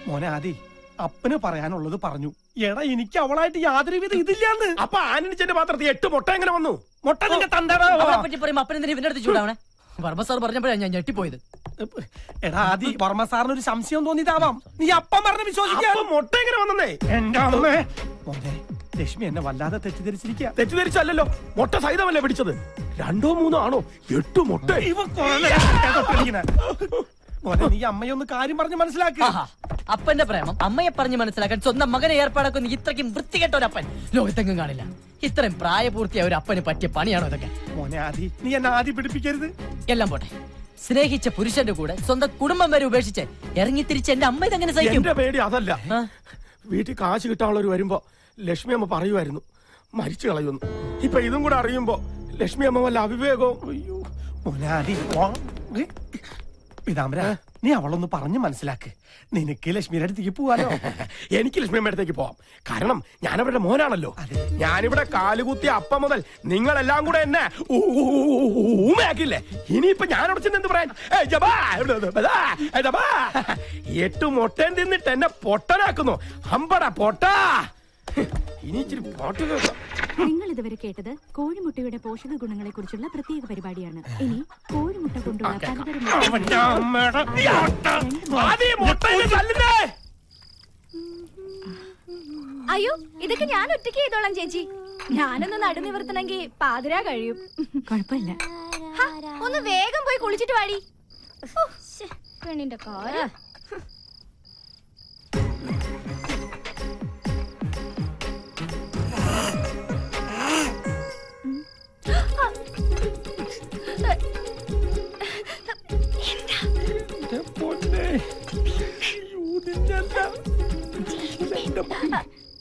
മോനെ ആദി അപ്പന് പറയാനുള്ളത് പറഞ്ഞു എടാ എനിക്ക് അവളായിട്ട് യാതൊരുവിധ ഇതില്ലാന്ന് അപ്പൊ ആനനിച്ചന്റെ പാത്രത്തിൽ എട്ട് മുട്ട എങ്ങനെ വന്നു മുട്ട നിന്റെ തന്തടാ അവളെ പറ്റി പറയുമ്പോ അപ്പൻ എന്തിനാ ഇവന്റെ അടുത്ത് ചൂടാവണേ വർമ്മ സാർ പറഞ്ഞപ്പോഴാണ് ഞാൻ ഞെട്ടിപ്പോയത് എടാ ആദി വർമ്മ സാറിന് ഒരു സംശയം തോന്നിയതാവാം നീ അപ്പം പറഞ്ഞ് വിശ്വസിക്കാൻ അപ്പൊ മുട്ട എങ്ങനെ വന്നേ എന്റെ അമ്മേ മോനെ ലക്ഷ്മി എന്നെ വല്ലാതെ തെറ്റിദ്ധരിച്ചിരിക്കുക തെറ്റിദ്ധരിച്ചല്ലോ മുട്ട സഹിതമല്ലേ പിടിച്ചത് രണ്ടോ മൂന്നോ ആണോ എട്ട് മുട്ട ഇവ കൊല- ഏതോ പിടിക്കണെ. മോനെ നീ അമ്മയൊന്ന് കാര്യം പറഞ്ഞ് മനസ്സിലാക്കുക ആഹാ അപ്പന്റെ പ്രേമം അമ്മയെ പറഞ്ഞ് മനസ്സിലാക്കാൻ സ്വന്തം മകനെ ഏർപ്പാടാക്കുന്ന ഇത്രയ്ക്കും വൃത്തികെട്ട ഒരു അപ്പൻ ലോകത്തെങ്ങും കാണില്ല ഇത്രയും പ്രായപൂർത്തിയായ ഒരു അപ്പന് പറ്റിയ പണിയാണോ ഇതൊക്കെ മോനെ ആദി നീ എന്നെ ആദി പിടിപ്പിക്കരുത് എല്ലാം പോട്ടെ സ്നേഹിച്ച പുരുഷന്റെ കൂടെ സ്വന്തം കുടുംബം വരെ ഉപേക്ഷിച്ച് ഇറങ്ങി തിരിച്ച് എന്റെ അമ്മ ഇതെങ്ങനെ സഹിക്കും എന്റെ പേടി അതല്ല ആ? വീട്ടിൽ കാശ് കിട്ടാനുള്ളവർ വരുമ്പോ ലക്ഷ്മി അമ്മ പറയുമായിരുന്നു മരിച്ചു കളയുന്നു ഇപ്പൊ ഇതും കൂടെ അറിയുമ്പോ ലക്ഷ്മി അമ്മ വല്ല അവിവേകവും അയ്യോ മോനെ ആദി ഓ, ഏ, പീതാംബര നീ അവളൊന്ന് പറഞ്ഞ് മനസ്സിലാക്ക് നിനക്ക് ലക്ഷ്മിയുടെ അടുത്തേക്ക് പോവാലോ എനിക്ക് ലക്ഷ്മി അമ്മയുടെ അടുത്തേക്ക് പോവാം കാരണം ഞാൻ അവരുടെ മോനാണല്ലോ ഞാനിവിടെ കാലുകുത്തിയ അപ്പം മുതൽ നിങ്ങളെല്ലാം കൂടെ എന്നെ ഊ- ഊ- ഊ- ഊ- ഊമയാക്കില്ലേ ഇനിയിപ്പൊ ഞാൻ അവിടെ ചെന്ന് എന്ത് പറയാൻ ഏയ് ജബാ, ഇവിടെ വന്ന് ബദാ, ഏയ് ജബാ. എട്ട് മുട്ടൻ തിന്നിട്ട് എന്നെ പൊട്ടനാക്കുന്നു അമ്പട പൊട്ടാ ഇനി ഇച്ചിരി പാട്ട് കേൾക്കാം നിങ്ങൾ ഇതുവരെ കേട്ടത് കോഴിമുട്ടയുടെ പോഷക ഗുണങ്ങളെ കുറിച്ചുള്ള പ്രത്യേക പരിപാടിയാണ് ഇനി കോഴിമുട്ട കൊണ്ടുള്ള പലതരം അവന്റെ അമ്മയുടെ മുട്ട. ആദ്യം ഈ മുട്ട എന്നെ തല്ലുന്നേ അയ്യോ ഇതൊക്കെ ഞാൻ ഒറ്റയ്ക്ക് ചെയ്തോളാം ചേച്ചി ഞാനൊന്ന് നടുനിവർത്തണമെങ്കിൽ പാതിരാ കഴിയും കുഴപ്പമില്ല ഹ, ഒന്ന് വേഗം പോയി കുളിച്ചിട്ട് വാടി ഹോ, ശ്ശെ, പെണ്ണിന്റെ കാര്യം എന്റെ പൊന്നേ. അയ്യോ, നിന്റെ അല്ല. എന്റെ പൊന്നേ.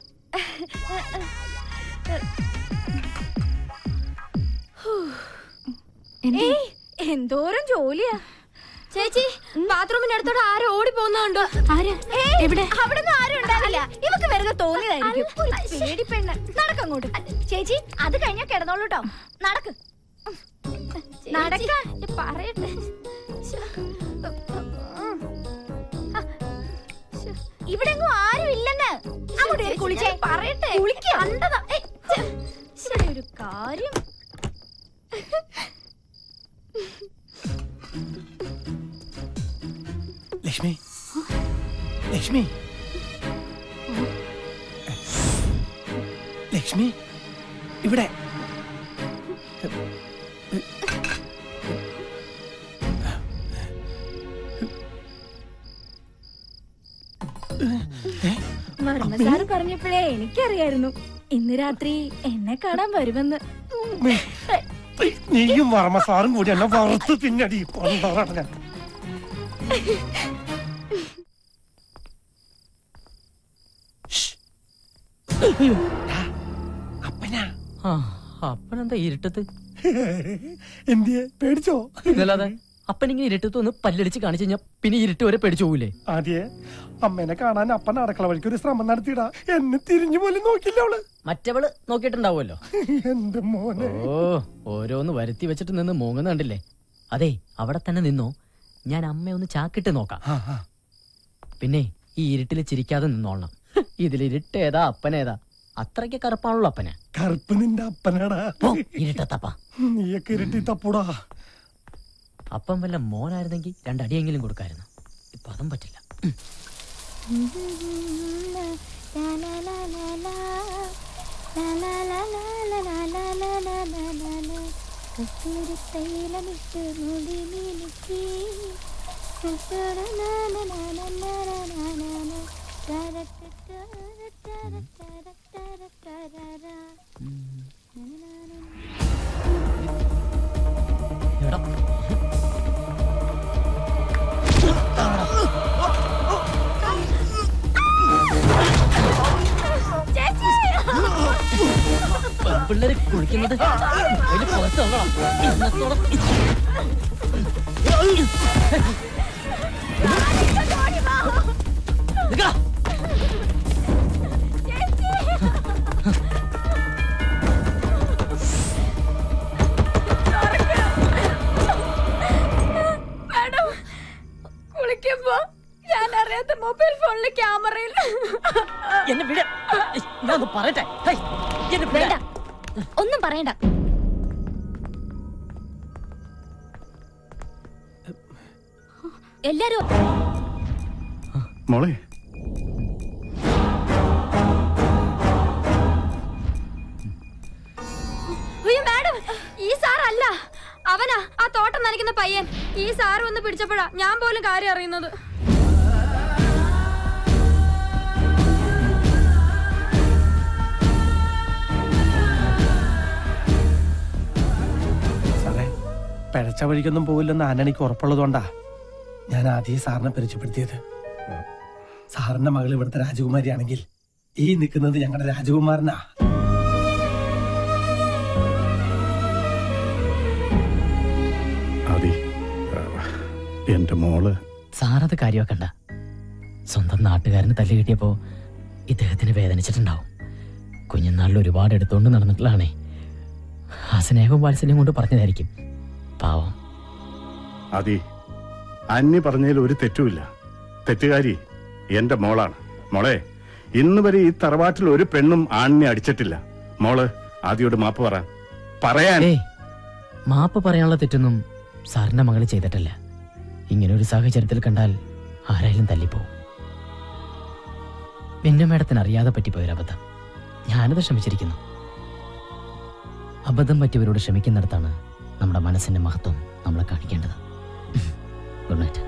എന്തേ? ഏയ് എന്തോരം ജോലിയാ ചേച്ചി ബാത്റൂമിന്റെ അടുത്തോടെ ആരോ ഓടി പോകുന്നുണ്ടോ ആരാ എവിടെ അവിടെ ഒന്നും ആരും ഉണ്ടാവില്ല ഇവക്ക് വെറുതെ തോന്നിയതായിരിക്കും ഒരു പേടി പെണ്ണ് നടക്കങ്ങോട്ട് ചേച്ചി അത് കഴിഞ്ഞാ കിടന്നോളൂ കേട്ടോ നടക്ക് നടക്കാൻ പറയട്ടെ ഇവിടെ എങ്ങും ആരും ഇല്ലെന്ന് അങ്ങോട്ട് കേറി കുളിച്ചേ പറയട്ടെ കണ്ടതാ ഏയ്, ഛെ, ഇവിടെ ഒരു കാര്യം ലക്ഷ്മി ലക്ഷ്മി ലക്ഷ്മി ഇവിടെ വർമ്മ സാറ് പറഞ്ഞപ്പോഴേ എനിക്കറിയായിരുന്നു ഇന്ന് രാത്രി എന്നെ കാണാൻ വരുമെന്ന് നീയും വർമ്മ സാറും കൂടി എന്നെ വറുത്ത് തിന്നടി കൊണ്ടോറ അപ്പനാ ആ അപ്പനെന്താ ഇരുട്ടത്ത് എന്തിയെ പേടിച്ചോ ഇതല്ലാതെ അപ്പനിങ്ങനെ ഇരുട്ടത്ത് ഒന്ന് പല്ലടിച്ച് കാണിച്ചു കഴിഞ്ഞാ പിന്നെ ഇരുട്ട് വരെ പേടിച്ചു പോകൂലേ ആദ്യേ അമ്മേനെ കാണാൻ അപ്പൻ അടുക്കള വഴിക്ക് ഒരു ശ്രമം നടത്തിയിടാ എന്നെ തിരിഞ്ഞു പോലും നോക്കില്ല അവള് മറ്റവള് നോക്കിയിട്ടുണ്ടാവുമല്ലോ എന്റെ മോനെ ഓ ഓരോന്ന് വരുത്തി വെച്ചിട്ട് നിന്ന് മൂങ്ങുന്ന കണ്ടില്ലേ അതെ അവിടെ തന്നെ നിന്നോ ഞാൻ അമ്മയെ ഒന്ന് ചാക്കിട്ട് നോക്കാം ആ, ആ. പിന്നെ ഈ ഇരുട്ടിൽ ചിരിക്കാതെ നിന്നോളണം ഇതിൽ ഇരുട്ടേതാ അപ്പനേതാ അത്രയ്ക്ക് കറുപ്പാണല്ലോ അപ്പന് കറുപ്പ് നിന്റെ അപ്പനാടാ പോ, ഇരുട്ടത്തപ്പ നീയൊക്കെ ഇരുട്ടി തപ്പൂടാ അപ്പം വല്ല മോനായിരുന്നെങ്കിൽ രണ്ടടിയെങ്കിലും കൊടുക്കായിരുന്നു ഇപ്പൊ അതും പറ്റില്ല ഉം. കസ്തൂരിത്തൈലമിട്ട് മുടി മിനുക്കി എടാ, പിള്ളേര് കുളിക്കുന്നത് അതില് പുറത്ത് നോക്കണം ഇന്നത്തോടെ നിക്കടാ. മാഡം കുളിക്കുമ്പോ ഞാൻ അറിയാത്ത മൊബൈൽ ഫോണിൽ ഫോണിലെ ക്യാമറയിൽ എന്നെ വിട ഞാൻ ഒന്ന് പറയട്ടെ ഹേയ്, എന്നെ വിട. വേണ്ട ഒന്നും പറയണ്ട എല്ലാരും മോളെ അയ്യോ മാഡം ഈ സാർ അല്ല അവനാ ആ തോട്ടം നനയ്ക്കുന്ന പയ്യൻ ഈ സാർ വന്ന് പിടിച്ചപ്പോഴാ ഞാൻ പോലും കാര്യം അറിയുന്നത് സാറേ പിഴച്ച വഴിക്കൊന്നും പോവില്ലെന്ന് ആന്റണിക്ക് ഉറപ്പുള്ളതുകൊണ്ടാ ഞാൻ ആദ്യം സാറിനെ പരിചയപ്പെടുത്തിയത് സാറിന്റെ മകൾ ഇവിടുത്തെ രാജകുമാരിയാണെങ്കിൽ ഈ നിൽക്കുന്നത് ഞങ്ങളുടെ രാജകുമാരനാ ആദി ആ, എന്റെ മോള് സാറത് കാര്യമാക്കണ്ട സ്വന്തം നാട്ടുകാരന് തല്ല് കിട്ടിയപ്പോ ഇദ്ദേഹത്തിന് വേദനിച്ചിട്ടുണ്ടാവും കുഞ്ഞുനാളിൽ ഒരുപാട് എടുത്തോണ്ട് നടന്നിട്ടുള്ളതാണേ ആ സ്നേഹവും വാത്സല്യം കൊണ്ട് പറഞ്ഞതായിരിക്കും പാവം ആദി അന്യ പറഞ്ഞതിൽ ഒരു തെറ്റുമില്ല തെറ്റുകാരി എന്റെ മോളാണ് മോളെ ഇന്ന് വരെ ഈ തറവാട്ടിൽ ഒരു പെണ്ണും ആണിനെ അടിച്ചിട്ടില്ല മോള് ആദിയോട് മാപ്പ് പറ പറയാൻ ഏയ് മാപ്പ് പറയാനുള്ള തെറ്റൊന്നും സാറിന്റെ മകള് ചെയ്തിട്ടില്ല ഇങ്ങനെ ഒരു സാഹചര്യത്തിൽ കണ്ടാൽ ആരായാലും തല്ലിപ്പോവും പിന്നെ മേഡത്തിന് അറിയാതെ പറ്റിപ്പോയൊരു അബദ്ധം ഞാനത് ക്ഷമിച്ചിരിക്കുന്നു അബദ്ധം പറ്റിയവരോട് ക്ഷമിക്കുന്നിടത്താണ് നമ്മുടെ മനസ്സിന്റെ മഹത്വം നമ്മളെ കാണിക്കേണ്ടത് ഗുഡ് നൈറ്റ്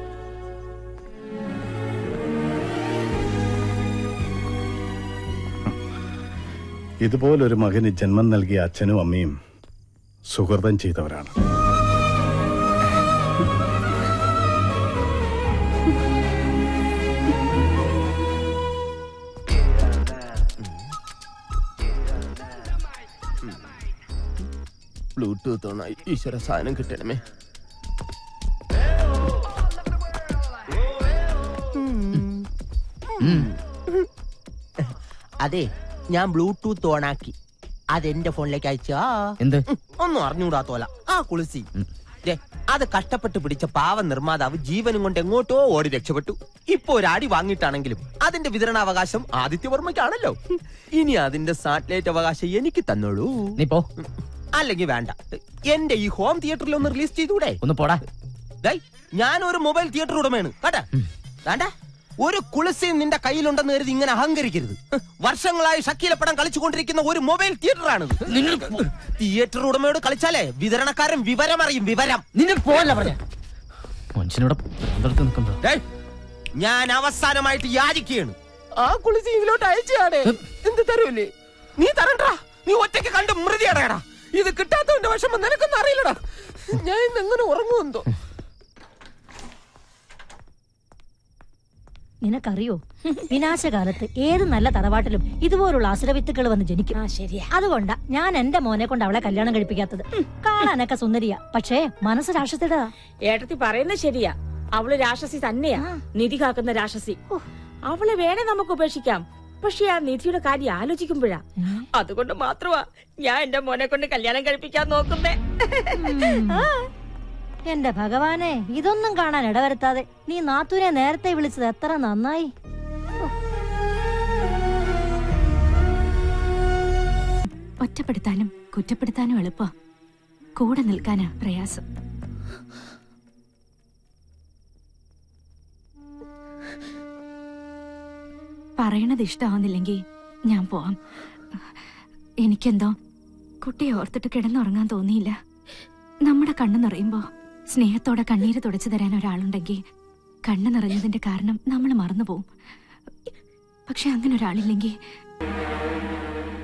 ഇതുപോലൊരു മകന് ജന്മം നൽകിയ അച്ഛനും അമ്മയും സുഹൃതം ചെയ്തവരാണ് ബ്ലൂടൂത്ത് ഓണായി ഈശ്വര സാധനം കിട്ടണമേ അതെ ഞാൻ ബ്ലൂടൂത്ത് ഓണാക്കി അതെന്റെ ഫോണിലേക്ക് അയച്ചാ എന്ത് ഒന്നും അറിഞ്ഞൂടാത്തോല ആ കുളിസി ദേ, അത് കഷ്ടപ്പെട്ട് പിടിച്ച പാവ നിർമ്മാതാവ് ജീവനും കൊണ്ട് എങ്ങോട്ടോ ഓടി രക്ഷപ്പെട്ടു ഇപ്പൊ ഒരു അടി വാങ്ങിയിട്ടാണെങ്കിലും അതിന്റെ വിതരണാവകാശം ആദിത്യവർമ്മയ്ക്കാണല്ലോ ഇനി അതിന്റെ സാറ്റലൈറ്റ് അവകാശം എനിക്ക് തന്നോളൂ നീ പോ അല്ലെങ്കിൽ വേണ്ട എന്റെ ഈ ഹോം തിയേറ്ററിൽ ഒന്ന് റിലീസ് ചെയ്തൂടെ ഒന്ന് പോടാ ദേ, ഞാനൊരു മൊബൈൽ തിയേറ്റർ ഉടമയാണ് കേട്ടാ വേണ്ട ഒരു കുളിസി നിന്റെ കയ്യിലുണ്ടെന്ന് കരുതി ഇങ്ങനെ അഹങ്കരിക്കരുത് ഹ്, വർഷങ്ങളായി ഷക്കീലപ്പടം കളിച്ചുകൊണ്ടിരിക്കുന്ന ഒരു മൊബൈൽ തിയേറ്ററാണിത് തിയേറ്റർ ഉടമയോട് കളിച്ചാലേ വിതരണക്കാരൻ വിവരമറിയും വിവരം നിന്നെ പോവല്ല പറഞ്ഞ മനുഷ്യനോട് എതിർത്ത് നിൽക്കുമ്പോ ഡേയ്, ഞാൻ അവസാനമായിട്ട് യാചിക്കുകയാണ് ആ കുളിസി ഇതിലോട്ട് അയച്ചാടേ എന്ത് തരൂലേ നീ തരണ്ടാ നീ ഒറ്റയ്ക്ക് കണ്ട് മൃതിയടയടാ ഇത് കിട്ടാത്തവന്റെ വിഷമം നിനക്കൊന്നും അറിയില്ലടാ ഞാൻ ഇന്ന് എങ്ങനെ ഉറങ്ങുമെന്തോ നിനക്കറിയോ വിനാശകാലത്ത് ഏത് നല്ല തറവാട്ടിലും ഇതുപോലുള്ള അസുരവിത്തുക്കൾ വന്ന് ജനിക്കും ശരിയാ അതുകൊണ്ടാ ഞാൻ എന്റെ മോനെ കൊണ്ട് അവളെ കല്യാണം കഴിപ്പിക്കാത്തത് കാണാനൊക്കെ സുന്ദരിയാ പക്ഷേ മനസ്സ് രാക്ഷസിടാ ഏട്ടത്തി പറയുന്നത് ശരിയാ അവള് രാക്ഷസി തന്നെയാ നിധി കാക്കുന്ന രാക്ഷസി അവളെ വേണേ നമുക്ക് ഉപേക്ഷിക്കാം പക്ഷെ ആ നിധിയുടെ കാര്യം ആലോചിക്കുമ്പോഴാ അതുകൊണ്ട് മാത്രമാ ഞാൻ എന്റെ മോനെ കൊണ്ട് കല്യാണം കഴിപ്പിക്കാൻ നോക്കുന്നേ എന്റെ ഭഗവാനെ ഇതൊന്നും കാണാൻ ഇടവരുത്താതെ നീ നാത്തൂനെ നേരത്തെ വിളിച്ചത് എത്ര നന്നായി ഒറ്റപ്പെടുത്താനും കുറ്റപ്പെടുത്താനും എളുപ്പ കൂടെ നിൽക്കാനാ പ്രയാസം പറയണത് ഇഷ്ടമാവുന്നില്ലെങ്കിൽ ഞാൻ പോവാം എനിക്കെന്തോ കുട്ടിയെ ഓർത്തിട്ട് കിടന്നുറങ്ങാൻ തോന്നിയില്ല നമ്മുടെ കണ്ണു നിറയുമ്പോ സ്നേഹത്തോടെ കണ്ണീര് തുടച്ചു തരാൻ ഒരാളുണ്ടെങ്കിൽ കണ്ണു നിറഞ്ഞതിന്റെ കാരണം നമ്മൾ മറന്നുപോകും പക്ഷെ അങ്ങനെ ഒരാളില്ലെങ്കിൽ